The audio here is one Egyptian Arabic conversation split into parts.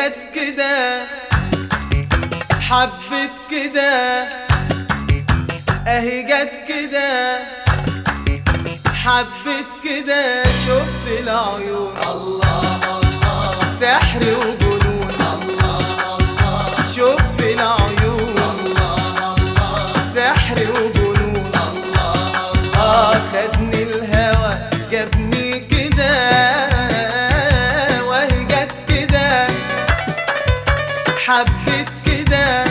جت كده حبت كده اهي جت كده حبت كده شفت العيون الله الله سحر وجنون الله الله شفت العيون الله الله سحر وجنون الله الله اه خدني الهوى جابني كده وهي جت كده حبت كده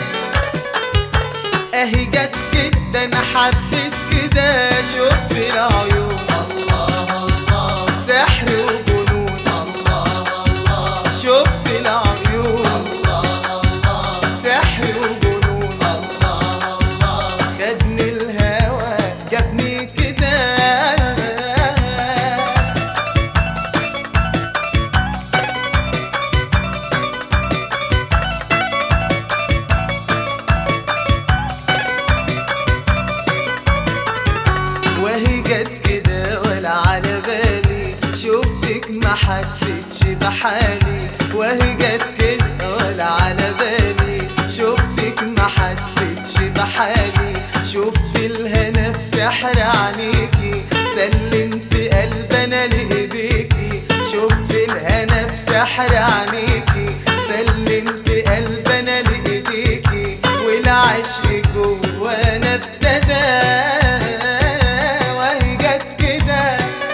اهي جت كده انا حبت كده شفت العيون الله الله سحر وجنون الله الله شفت العيون الله الله سحر وجنون الله الله خدني الهوى جابني كده وهي جت كده ولا على بالي شفتك ما حسيتش بحالي وهي جت كده ولا على بالي شفتك ما حسيتش بحالي شفت الهنا في سحر عليكي سلمت قلبي انا لايديكي شفت الهنا في سحر عليكي سلمت قلبي انا لايديكي والعشق جوانا ابتدى وهي جت كده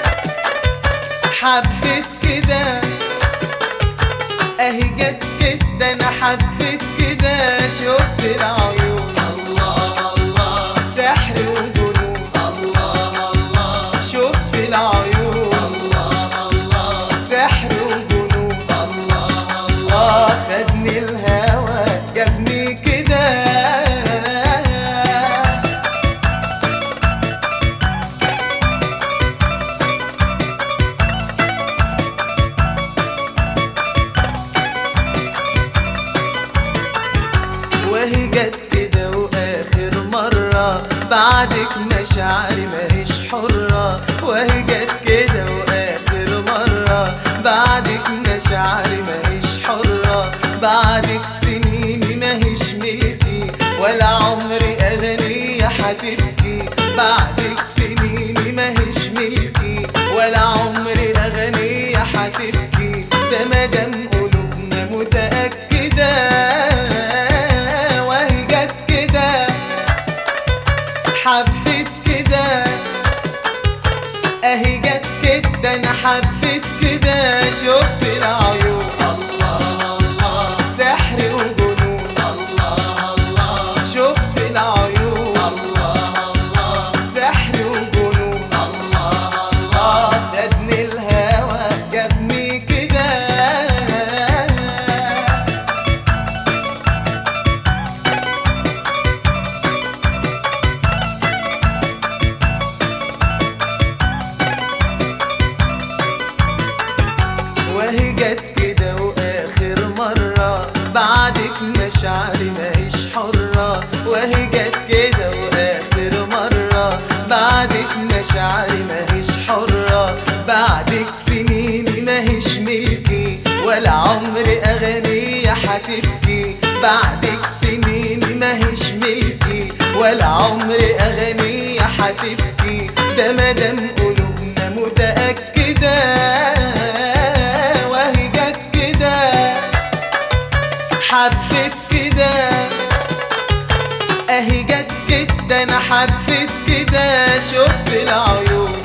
حبت كده اهي جت كده انا حبيت كده شفت العيون الله الله سحر وجنون الله الله شفت العيون الله الله سحر وجنون الله الله اه خدني الهوى جابني كده وهي جت كده واخر مرة بعدك مشاعري ماهيش حرة وهي جت كده واخر مرة بعدك مشاعري ماهيش حرة بعدك سنيني ماهيش ملكي ولا عمري اغنية حتبكي بعدك سنيني ماهيش ملكي ولا عمري اغنية حتبكي ده مدام قلوبنا متأكدة وهي جت كده حبت كده اهي جت كده انا حبيت كده شفت العيون الله الله سحر وجنون الله الله شفت العيون الله الله سحر وجنون الله الله اه خدني الهوى جابني كده وهي جت كده واخر مرة بعدك مشاعري ماهيش حرة وهي جت كده واخر مرة بعدك مشاعري ماهيش حرة بعدك سنيني ماهيش ملكي ولا عمري اغنية حتبكي بعدك سنيني ماهيش ملكي ولا عمري اغنية حتبكي ده مدام قلوبنا متأكدة وهي جت كده حبت كده اهي جت كده انا حبيت كده شفت العيون